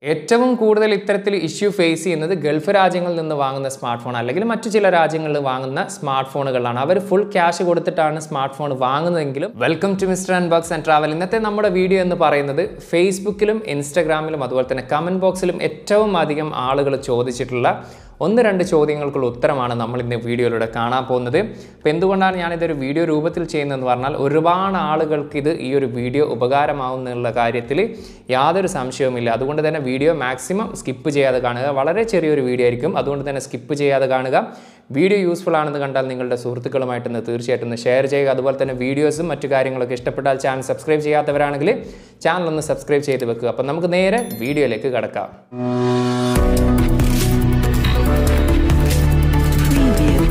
ഏറ്റവും കൂടുതൽ ഇത്തരത്തിൽ ഇഷ്യൂ ഫേസ് ചെയ്യുന്നത് ഗൾഫ് രാജ്യങ്ങളിൽ നിന്ന് വാങ്ങുന്ന സ്മാർട്ട് ഫോൺ അല്ലെങ്കിൽ മറ്റു ചില രാജ്യങ്ങളിൽ വാങ്ങുന്ന സ്മാർട്ട് ഫോണുകളാണ് അവർ ഫുൾ ക്യാഷ് കൊടുത്തിട്ടാണ് സ്മാർട്ട് ഫോൺ വാങ്ങുന്നതെങ്കിലും welcome to mister unbox and travel ഇന്നത്തെ നമ്മുടെ വീഡിയോ എന്ന് പറയുന്നത് ഫേസ്ബുക്കിലും ഇൻസ്റ്റഗ്രാമിലും അതുപോലെ തന്നെ കമൻറ്റ് ബോക്സിലും ഏറ്റവും അധികം ആളുകൾ ചോദിച്ചിട്ടുള്ള ഒന്ന് രണ്ട് ചോദ്യങ്ങൾക്കുള്ള ഉത്തരമാണ് നമ്മൾ ഇന്ന് വീഡിയോയിലൂടെ കാണാൻ പോകുന്നത് അപ്പോൾ എന്തുകൊണ്ടാണ് ഞാനിതൊരു വീഡിയോ രൂപത്തിൽ ചെയ്യുന്നതെന്ന് പറഞ്ഞാൽ ഒരുപാട് ആളുകൾക്ക് ഇത് ഈ ഒരു വീഡിയോ ഉപകാരമാവുന്നുള്ള കാര്യത്തിൽ യാതൊരു സംശയവുമില്ല അതുകൊണ്ട് തന്നെ വീഡിയോ മാക്സിമം സ്കിപ്പ് ചെയ്യാതെ കാണുക വളരെ ചെറിയൊരു വീഡിയോ ആയിരിക്കും അതുകൊണ്ട് തന്നെ സ്കിപ്പ് ചെയ്യാതെ കാണുക വീഡിയോ യൂസ്ഫുൾ ആണെന്ന് കണ്ടാൽ നിങ്ങളുടെ സുഹൃത്തുക്കളുമായിട്ടൊന്ന് തീർച്ചയായിട്ടും ഒന്ന് ഷെയർ ചെയ്യുക അതുപോലെ തന്നെ വീഡിയോസും മറ്റു കാര്യങ്ങളൊക്കെ ഇഷ്ടപ്പെട്ടാൽ ചാനൽ സബ്സ്ക്രൈബ് ചെയ്യാത്തവരാണെങ്കിൽ ചാനൽ ഒന്ന് സബ്സ്ക്രൈബ് ചെയ്ത് വെക്കുക അപ്പം നമുക്ക് നേരെ വീഡിയോയിലേക്ക് കിടക്കാം Preview.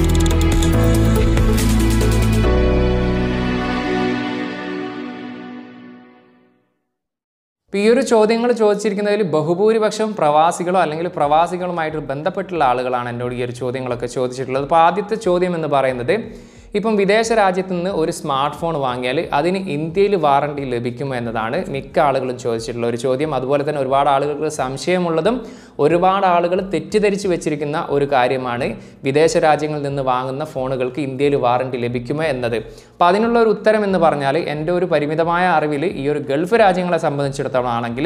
ഇപ്പോൾ ഈ ഒരു ചോദ്യങ്ങൾ ചോദിച്ചിരിക്കുന്നതിൽ ബഹുഭൂരിപക്ഷം പ്രവാസികളോ അല്ലെങ്കിൽ പ്രവാസികളുമായിട്ട് ബന്ധപ്പെട്ടുള്ള ആളുകളാണ് എന്നോട് ഈ ഒരു ചോദ്യങ്ങളൊക്കെ ചോദിച്ചിട്ടുള്ളത് അപ്പോൾ ആദ്യത്തെ ചോദ്യം എന്ന് പറയുന്നത് ഇപ്പം വിദേശ രാജ്യത്ത് നിന്ന് ഒരു സ്മാർട്ട് ഫോൺ വാങ്ങിയാൽ അതിന് ഇന്ത്യയിൽ വാറണ്ടി ലഭിക്കുമോ എന്നതാണ് മിക്ക ആളുകളും ചോദിച്ചിട്ടുള്ള ഒരു ചോദ്യം അതുപോലെ തന്നെ ഒരുപാട് ആളുകൾക്ക് സംശയമുള്ളതും ഒരുപാട് ആളുകൾ തെറ്റിദ്ധരിച്ച് വെച്ചിരിക്കുന്ന ഒരു കാര്യമാണ് വിദേശ രാജ്യങ്ങളിൽ നിന്ന് വാങ്ങുന്ന ഫോണുകൾക്ക് ഇന്ത്യയിൽ വാറണ്ടി ലഭിക്കുമോ എന്നത് അപ്പോൾ അതിനുള്ള ഒരു ഉത്തരം എന്ന് പറഞ്ഞാൽ എൻ്റെ ഒരു പരിമിതമായ അറിവിൽ ഈ ഒരു ഗൾഫ് രാജ്യങ്ങളെ സംബന്ധിച്ചിടത്തോളം ആണെങ്കിൽ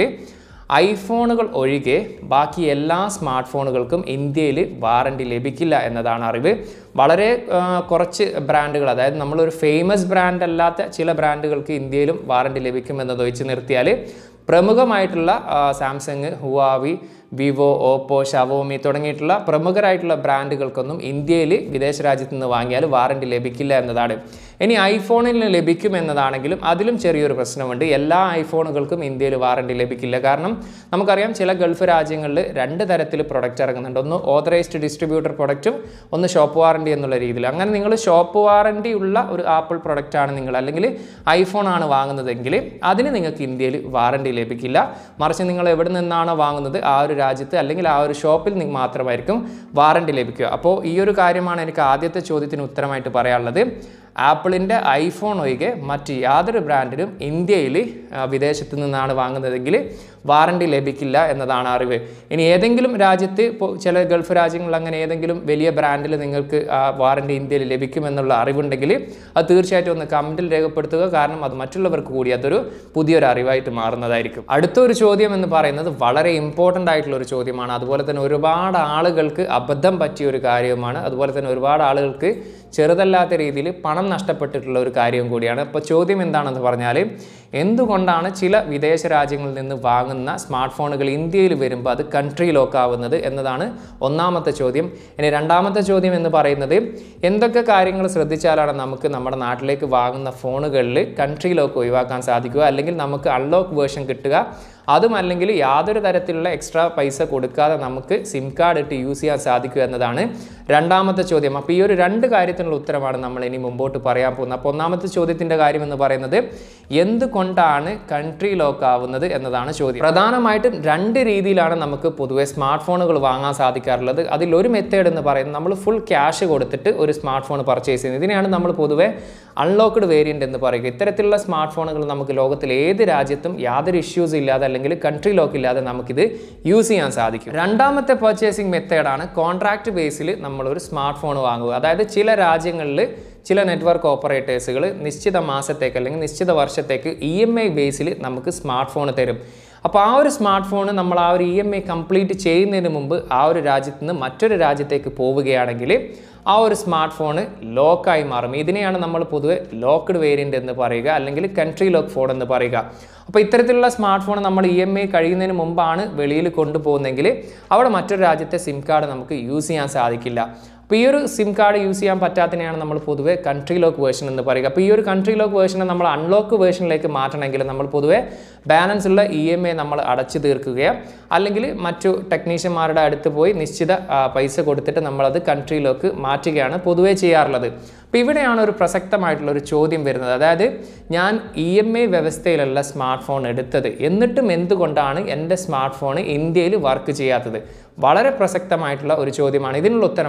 ഐഫോണുകൾ ഒഴികെ ബാക്കി എല്ലാ സ്മാർട്ട് ഫോണുകൾക്കും ഇന്ത്യയിൽ വാറണ്ടി ലഭിക്കില്ല എന്നതാണ് അറിവ് വളരെ ആ, കുറച്ച് ബ്രാൻഡുകൾ അതായത് നമ്മളൊരു ഫേമസ് ബ്രാൻഡ് അല്ലാത്ത ചില ബ്രാൻഡുകൾക്ക് ഇന്ത്യയിലും വാറണ്ടി ലഭിക്കും എന്നത് ഒഴിച്ച് നിർത്തിയാൽ പ്രമുഖമായിട്ടുള്ള ആ, Samsung Huawei Vivo Oppo Xiaomi തുടങ്ങിയിട്ടുള്ള പ്രമുഖരായിട്ടുള്ള ബ്രാൻഡുകൾക്കൊന്നും ഇന്ത്യയിൽ വിദേശ രാജ്യത്ത് നിന്ന് വാങ്ങിയാൽ വാറണ്ടി ലഭിക്കില്ല എന്നതാണ് ഇനി ഐഫോണിൽ നിന്ന് ലഭിക്കും എന്നതാണെങ്കിലും അതിലും ചെറിയൊരു പ്രശ്നമുണ്ട് എല്ലാ ഐഫോണുകൾക്കും ഇന്ത്യയിൽ വാറണ്ടി ലഭിക്കില്ല കാരണം നമുക്കറിയാം ചില ഗൾഫ് രാജ്യങ്ങളിൽ രണ്ട് തരത്തിൽ പ്രൊഡക്റ്റ് ഇറങ്ങുന്നുണ്ട് ഒന്ന് ഓതറൈസ്ഡ് ഡിസ്ട്രിബ്യൂട്ടർ പ്രൊഡക്റ്റും ഒന്ന് ഷോപ്പ് വാറണ്ടി എന്നുള്ള രീതിയിൽ അങ്ങനെ നിങ്ങൾ ഷോപ്പ് വാറണ്ടി ഉള്ള ഒരു ആപ്പിൾ പ്രൊഡക്റ്റ് ആണ് നിങ്ങൾ അല്ലെങ്കിൽ ഐഫോൺ ആണ് വാങ്ങുന്നതെങ്കിൽ അതിന് നിങ്ങൾക്ക് ഇന്ത്യയിൽ വാറണ്ടി ലഭിക്കില്ല മറിച്ച് നിങ്ങൾ എവിടെ നിന്നാണോ വാങ്ങുന്നത് ആ ഒരു രാജ്യത്ത് അല്ലെങ്കിൽ ആ ഒരു ഷോപ്പിൽ നിന്ന് മാത്രമായിരിക്കും വാറണ്ടി ലഭിക്കുക അപ്പോൾ ഈ ഒരു കാര്യമാണ് എനിക്ക് ആദ്യത്തെ ചോദ്യത്തിന് ഉത്തരമായിട്ട് പറയാനുള്ളത് ആപ്പിളിൻ്റെ ഐഫോൺ ഒഴികെ മറ്റ് യാതൊരു ബ്രാൻഡിനും ഇന്ത്യയിൽ ആ, വിദേശത്ത് നിന്നാണ് വാങ്ങുന്നതെങ്കിൽ വാറണ്ടി ലഭിക്കില്ല എന്നതാണ് അറിവ് ഇനി ഏതെങ്കിലും രാജ്യത്ത് ഇപ്പോൾ ചില ഗൾഫ് രാജ്യങ്ങളിൽ അങ്ങനെ ഏതെങ്കിലും വലിയ ബ്രാൻഡിൽ നിങ്ങൾക്ക് ആ വാറണ്ടി ഇന്ത്യയിൽ ലഭിക്കുമെന്നുള്ള അറിവുണ്ടെങ്കിൽ അത് തീർച്ചയായിട്ടും ഒന്ന് കമൻറ്റിൽ രേഖപ്പെടുത്തുക കാരണം അത് മറ്റുള്ളവർക്ക് കൂടി അതൊരു പുതിയൊരു അറിവായിട്ട് മാറുന്നതായിരിക്കും അടുത്തൊരു ചോദ്യം എന്ന് പറയുന്നത് വളരെ ഇമ്പോർട്ടൻ്റ് ആയിട്ടുള്ള ഒരു ചോദ്യമാണ് അതുപോലെ തന്നെ ഒരുപാട് ആളുകൾക്ക് അബദ്ധം പറ്റിയ ഒരു കാര്യവുമാണ് അതുപോലെ തന്നെ ഒരുപാട് ആളുകൾക്ക് ചെറുതല്ലാത്ത രീതിയിൽ പണം നഷ്ടപ്പെട്ടിട്ടുള്ള ഒരു കാര്യവും കൂടിയാണ് അപ്പോൾ ചോദ്യം എന്താണെന്ന് പറഞ്ഞാൽ എന്തുകൊണ്ടാണ് ചില വിദേശ രാജ്യങ്ങളിൽ നിന്ന് വാങ്ങുന്ന സ്മാർട്ട് ഫോണുകൾ ഇന്ത്യയിൽ വരുമ്പോൾ അത് കൺട്രി ലോക്ക് ആവുന്നത് എന്നതാണ് ഒന്നാമത്തെ ചോദ്യം ഇനി രണ്ടാമത്തെ ചോദ്യം എന്ന് പറയുന്നത് എന്തൊക്കെ കാര്യങ്ങൾ ശ്രദ്ധിച്ചാലാണ് നമുക്ക് നമ്മുടെ നാട്ടിലേക്ക് വാങ്ങുന്ന ഫോണുകളിൽ കൺട്രി ലോക്ക് ഒഴിവാക്കാൻ സാധിക്കുക അല്ലെങ്കിൽ നമുക്ക് അൺലോക്ക് വേർഷൻ കിട്ടുക അതും അല്ലെങ്കിൽ യാതൊരു തരത്തിലുള്ള എക്സ്ട്രാ പൈസ കൊടുക്കാതെ നമുക്ക് സിം കാർഡ് ഇട്ട് യൂസ് ചെയ്യാൻ സാധിക്കുക എന്നതാണ് രണ്ടാമത്തെ ചോദ്യം അപ്പോൾ ഈ ഒരു രണ്ട് കാര്യത്തിനുള്ള ഉത്തരമാണ് നമ്മൾ ഇനി മുമ്പോട്ട് പറയാൻ പോകുന്നത് അപ്പോൾ ഒന്നാമത്തെ ചോദ്യത്തിൻ്റെ കാര്യം എന്ന് പറയുന്നത് എന്തുകൊണ്ടാണ് കൺട്രി ലോക്ക് ആവുന്നത് എന്നതാണ് ചോദ്യം പ്രധാനമായിട്ടും രണ്ട് രീതിയിലാണ് നമുക്ക് പൊതുവെ സ്മാർട്ട് ഫോണുകൾ വാങ്ങാൻ സാധിക്കാറുള്ളത് അതിലൊരു മെത്തേഡ് എന്ന് പറയുന്നത് നമ്മൾ ഫുൾ ക്യാഷ് കൊടുത്തിട്ട് ഒരു സ്മാർട്ട് ഫോൺ പർച്ചേസ് ചെയ്യുന്നത് ഇതിനെയാണ് നമ്മൾ പൊതുവെ അൺലോക്ക്ഡ് വേരിയൻ്റ് എന്ന് പറയുക ഇത്തരത്തിലുള്ള സ്മാർട്ട് ഫോണുകൾ നമുക്ക് ലോകത്തിൽ ഏത് രാജ്യത്തും യാതൊരു ഇഷ്യൂസ് ഇല്ലാതെ അല്ലെങ്കിൽ കൺട്രി ലോക്ക് ഇല്ലാതെ നമുക്കിത് യൂസ് ചെയ്യാൻ സാധിക്കും രണ്ടാമത്തെ പർച്ചേസിംഗ് മെത്തേഡാണ് കോൺട്രാക്ട് ബേസിൽ നമ്മളൊരു സ്മാർട്ട് ഫോൺ വാങ്ങുക അതായത് ചില രാജ്യങ്ങളിൽ ചില നെറ്റ്വർക്ക് ഓപ്പറേറ്റേഴ്സുകൾ നിശ്ചിത മാസത്തേക്ക് അല്ലെങ്കിൽ നിശ്ചിത വർഷത്തേക്ക് ഇ എം ഐ ബേസിൽ നമുക്ക് സ്മാർട്ട് ഫോൺ തരും അപ്പോൾ ആ ഒരു സ്മാർട്ട് ഫോൺ നമ്മൾ ആ ഒരു ഇ എം ഐ കംപ്ലീറ്റ് ചെയ്യുന്നതിന് മുമ്പ് ആ ഒരു രാജ്യത്ത് നിന്ന് മറ്റൊരു രാജ്യത്തേക്ക് പോവുകയാണെങ്കിൽ ആ ഒരു സ്മാർട്ട് ഫോൺ ലോക്കായി മാറും ഇതിനെയാണ് നമ്മൾ പൊതുവെ ലോക്ക്ഡ് വേരിയൻ്റ് എന്ന് പറയുക അല്ലെങ്കിൽ കൺട്രി ലോക്ക് ഫോൺ എന്ന് പറയുക അപ്പോൾ ഇത്തരത്തിലുള്ള സ്മാർട്ട് ഫോൺ നമ്മൾ ഇ എം ഐ കഴിയുന്നതിന് മുമ്പാണ് വെളിയിൽ കൊണ്ടുപോകുന്നതെങ്കിൽ അവിടെ മറ്റൊരു രാജ്യത്തെ സിം കാർഡ് നമുക്ക് യൂസ് ചെയ്യാൻ സാധിക്കില്ല അപ്പോൾ ഈ ഒരു സിം കാർഡ് യൂസ് ചെയ്യാൻ പറ്റാത്തതിനെയാണ് നമ്മൾ പൊതുവെ കൺട്രി ലോക്ക് വേർഷൻ എന്ന് പറയുക അപ്പോൾ ഈ ഒരു കൺട്രി ലോക്ക് വേർഷനെ നമ്മൾ അൺലോക്ക് വേർഷനിലേക്ക് മാറ്റണമെങ്കിൽ നമ്മൾ പൊതുവെ ബാലൻസ് ഉള്ള ഇ എം ഐ നമ്മൾ അടച്ചു തീർക്കുകയോ അല്ലെങ്കിൽ മറ്റു ടെക്നീഷ്യന്മാരുടെ അടുത്ത് പോയി നിശ്ചിത ആ, പൈസ കൊടുത്തിട്ട് നമ്മളത് കൺട്രി ലോക്ക് മാറ്റുകയാണ് പൊതുവെ ചെയ്യാറുള്ളത് അപ്പോൾ ഇവിടെയാണ് ഒരു പ്രസക്തമായിട്ടുള്ള ഒരു ചോദ്യം വരുന്നത് അതായത് ഞാൻ ഇ എം ഐ വ്യവസ്ഥയിലല്ല സ്മാർട്ട് ഫോൺ എടുത്തത് എന്നിട്ടും എന്തുകൊണ്ടാണ് എൻ്റെ സ്മാർട്ട് ഫോൺ ഇന്ത്യയിൽ വർക്ക് ചെയ്യാത്തത് വളരെ പ്രസക്തമായിട്ടുള്ള ഒരു ചോദ്യമാണ് ഇതിനുള്ള ഉത്തരമാണ് നമ്മൾ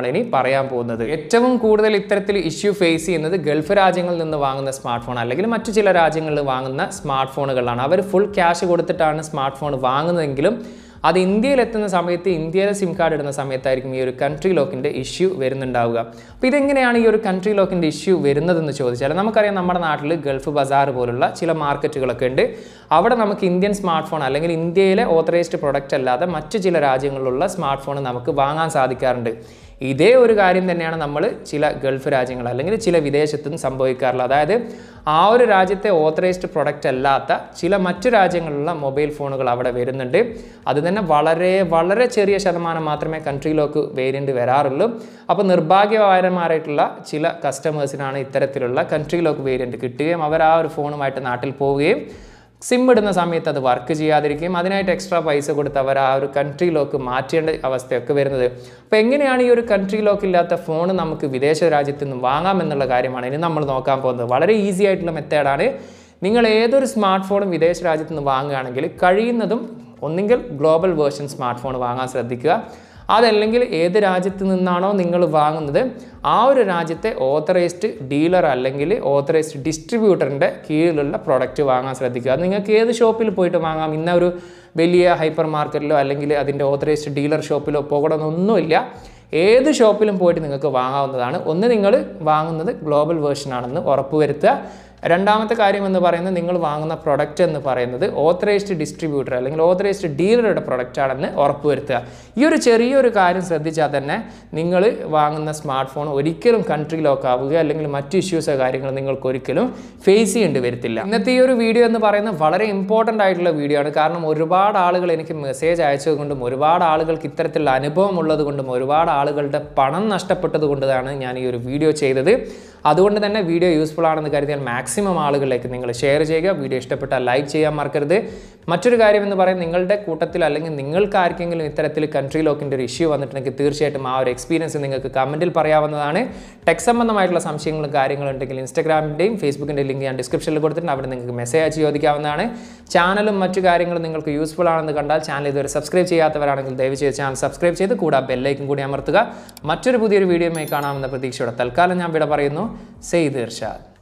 കാര്യങ്ങളാണ് ഇനി പറയാൻ പോകുന്നത് ഏറ്റവും കൂടുതൽ ഇത്തരത്തിൽ ഇഷ്യൂ ഫേസ് ചെയ്യുന്നത് ഗൾഫ് രാജ്യങ്ങളിൽ നിന്ന് വാങ്ങുന്ന സ്മാർട്ട് ഫോൺ അല്ലെങ്കിൽ മറ്റു ചില രാജ്യങ്ങളിൽ വാങ്ങുന്ന സ്മാർട്ട് ഫോണുകളാണ് അവർ ഫുൾ ക്യാഷ് കൊടുത്തിട്ടാണ് സ്മാർട്ട് ഫോൺ വാങ്ങുന്നതെങ്കിലും അത് ഇന്ത്യയിൽ എത്തുന്ന സമയത്ത് ഇന്ത്യയിലെ സിം കാർഡ് ഇടുന്ന സമയത്തായിരിക്കും ഈ ഒരു കൺട്രി ലോക്കിൻ്റെ ഇഷ്യൂ വരുന്നുണ്ടാവുക അപ്പോൾ ഇതെങ്ങനെയാണ് ഈ ഒരു കൺട്രി ലോക്കിൻ്റെ ഇഷ്യൂ വരുന്നതെന്ന് ചോദിച്ചാൽ നമുക്കറിയാം നമ്മുടെ നാട്ടിൽ ഗൾഫ് ബസാർ പോലുള്ള ചില മാർക്കറ്റുകളൊക്കെ ഉണ്ട് അവിടെ നമുക്ക് ഇന്ത്യൻ സ്മാർട്ട് ഫോൺ അല്ലെങ്കിൽ ഇന്ത്യയിലെ ഓതറൈസ്ഡ് പ്രൊഡക്റ്റ് അല്ലാതെ മറ്റു ചില രാജ്യങ്ങളിലുള്ള സ്മാർട്ട് ഫോൺ നമുക്ക് വാങ്ങാൻ സാധിക്കാറുണ്ട് ഇതേ ഒരു കാര്യം തന്നെയാണ് നമ്മൾ ചില ഗൾഫ് രാജ്യങ്ങൾ അല്ലെങ്കിൽ ചില വിദേശത്തും സംഭവിക്കാറുള്ളത് അതായത് ആ ഒരു രാജ്യത്തെ ഓതറൈസ്ഡ് പ്രൊഡക്റ്റ് അല്ലാത്ത ചില മറ്റു രാജ്യങ്ങളിലുള്ള മൊബൈൽ ഫോണുകൾ അവിടെ വരുന്നുണ്ട് അത് തന്നെ വളരെ വളരെ ചെറിയ ശതമാനം മാത്രമേ കൺട്രിയിലേക്ക് വേരിയൻ്റ് വരാറുള്ളൂ അപ്പോൾ നിർഭാഗ്യകരമായിട്ടുള്ള ചില കസ്റ്റമേഴ്സിനാണ് ഇത്തരത്തിലുള്ള കൺട്രിയിലേക്ക് വേരിയൻ്റ് കിട്ടുകയും അവർ ആ ഒരു ഫോണുമായിട്ട് നാട്ടിൽ പോവുകയും സിം ഇടുന്ന സമയത്ത് അത് വർക്ക് ചെയ്യാതിരിക്കുകയും അതിനായിട്ട് എക്സ്ട്രാ പൈസ കൊടുത്ത് അവർ ആ ഒരു കൺട്രി ലോക്ക് മാറ്റേണ്ട അവസ്ഥയൊക്കെ വരുന്നത് അപ്പോൾ എങ്ങനെയാണ് ഈ ഒരു കൺട്രി ലോക്ക് ഇല്ലാത്ത ഫോൺ നമുക്ക് വിദേശ രാജ്യത്ത് നിന്ന് വാങ്ങാമെന്നുള്ള കാര്യമാണ് ഇനി നമ്മൾ നോക്കാൻ പോകുന്നത് വളരെ ഈസി ആയിട്ടുള്ള മെത്തേഡാണ് നിങ്ങൾ ഏതൊരു സ്മാർട്ട് ഫോണും വിദേശ രാജ്യത്ത് നിന്ന് വാങ്ങുകയാണെങ്കിൽ കഴിയുന്നതും ഒന്നുകിൽ ഗ്ലോബൽ വേർഷൻ സ്മാർട്ട് ഫോൺ വാങ്ങാൻ ശ്രദ്ധിക്കുക അതല്ലെങ്കിൽ ഏത് രാജ്യത്ത് നിന്നാണോ നിങ്ങൾ വാങ്ങുന്നത് ആ ഒരു രാജ്യത്തെ ഓതറൈസ്ഡ് ഡീലർ അല്ലെങ്കിൽ ഓതറൈസ്ഡ് ഡിസ്ട്രിബ്യൂട്ടറിൻ്റെ കീഴിലുള്ള പ്രൊഡക്റ്റ് വാങ്ങാൻ ശ്രദ്ധിക്കുക അത് നിങ്ങൾക്ക് ഏത് ഷോപ്പിൽ പോയിട്ട് വാങ്ങാം ഇന്ന ഒരു വലിയ ഹൈപ്പർ മാർക്കറ്റിലോ അല്ലെങ്കിൽ അതിൻ്റെ ഓതറൈസ്ഡ് ഡീലർ ഷോപ്പിലോ പോകണമെന്നൊന്നുമില്ല ഏത് ഷോപ്പിലും പോയിട്ട് നിങ്ങൾക്ക് വാങ്ങാവുന്നതാണ് ഒന്ന് നിങ്ങൾ വാങ്ങുന്നത് ഗ്ലോബൽ വേർഷൻ ആണെന്ന് ഉറപ്പുവരുത്തുക രണ്ടാമത്തെ കാര്യം എന്ന് പറയുന്നത് നിങ്ങൾ വാങ്ങുന്ന പ്രൊഡക്റ്റ് എന്ന് പറയുന്നത് ഓത്തറൈസ്ഡ് ഡിസ്ട്രിബ്യൂട്ടർ അല്ലെങ്കിൽ ഓത്തറൈസ്ഡ് ഡീലറുടെ പ്രൊഡക്റ്റ് ആണെന്ന് ഉറപ്പുവരുത്തുക ഈ ഒരു ചെറിയൊരു കാര്യം ശ്രദ്ധിച്ചാൽ തന്നെ നിങ്ങൾ വാങ്ങുന്ന സ്മാർട്ട് ഫോൺ ഒരിക്കലും കൺട്രി ലോക്ക് ആവുക അല്ലെങ്കിൽ മറ്റു ഇഷ്യൂസോ കാര്യങ്ങൾ നിങ്ങൾക്ക് ഒരിക്കലും ഫേസ് ചെയ്യേണ്ടി വരത്തില്ല ഇന്നത്തെ ഈ ഒരു വീഡിയോ എന്ന് പറയുന്നത് വളരെ ഇമ്പോർട്ടൻ്റ് ആയിട്ടുള്ള വീഡിയോ ആണ് കാരണം ഒരുപാട് ആളുകൾ എനിക്ക് മെസ്സേജ് അയച്ചതുകൊണ്ടും ഒരുപാട് ആളുകൾക്ക് ഇത്തരത്തിലുള്ള അനുഭവം ഉള്ളത് കൊണ്ടും ഒരുപാട് ആളുകളുടെ പണം നഷ്ടപ്പെട്ടത് കൊണ്ടാണ് ഞാൻ ഈ ഒരു വീഡിയോ ചെയ്തത് അതുകൊണ്ട് തന്നെ വീഡിയോ യൂസ്ഫുൾ ആണെന്ന് കരുതിയാൽ മാക്സിമം ആളുകളിലേക്ക് നിങ്ങൾ ഷെയർ ചെയ്യുക വീഡിയോ ഇഷ്ടപ്പെട്ടാൽ ലൈക്ക് ചെയ്യാൻ മറക്കരുത് മറ്റൊരു കാര്യം എന്ന് പറയുന്നത് നിങ്ങളുടെ കൂട്ടത്തിൽ അല്ലെങ്കിൽ നിങ്ങൾക്ക് ആർക്കെങ്കിലും ഇത്തരത്തിൽ കൺട്രി ലോക്കിൻ്റെ ഒരു ഇഷ്യൂ വന്നിട്ടുണ്ടെങ്കിൽ തീർച്ചയായിട്ടും ആ ഒരു എക്സ്പീരിയൻസ് നിങ്ങൾക്ക് കമൻറ്റിൽ പറയാവുന്നതാണ് ടെക് സംബന്ധമായിട്ടുള്ള സംശയങ്ങളും കാര്യങ്ങളും ഉണ്ടെങ്കിൽ ഇൻസ്റ്റാഗ്രാമിൻ്റെയും ഫേസ്ബുക്കിൻ്റെ ലിങ്ക് ഞാൻ ഡിസ്ക്രിപ്ഷനിൽ കൊടുത്തിട്ടുണ്ട് അവിടെ നിങ്ങൾക്ക് മെസ്സേജ് അയച്ച് ചോദിക്കാവുന്നതാണ് ചാനലും മറ്റു കാര്യങ്ങളും നിങ്ങൾക്ക് യൂസ്ഫുൾ ആണെന്ന് കണ്ടാൽ ചാനൽ ഇതുവരെ സബ്സ്ക്രൈബ് ചെയ്യാത്തവരാണെങ്കിൽ ദയവ് ചെയ്ത് ചാനൽ സബ്സ്ക്രൈബ് ചെയ്ത് കൂടാ ബെല്ലൈക്കും കൂടി അമർത്തുക മറ്റൊരു പുതിയൊരു വീഡിയോയുമായി കാണാമെന്ന പ്രതീക്ഷയോടെ തൽക്കാലം ഞാൻ ഇവിടെ പറയുന്നു സെയ്ത് ഇർഷാദ്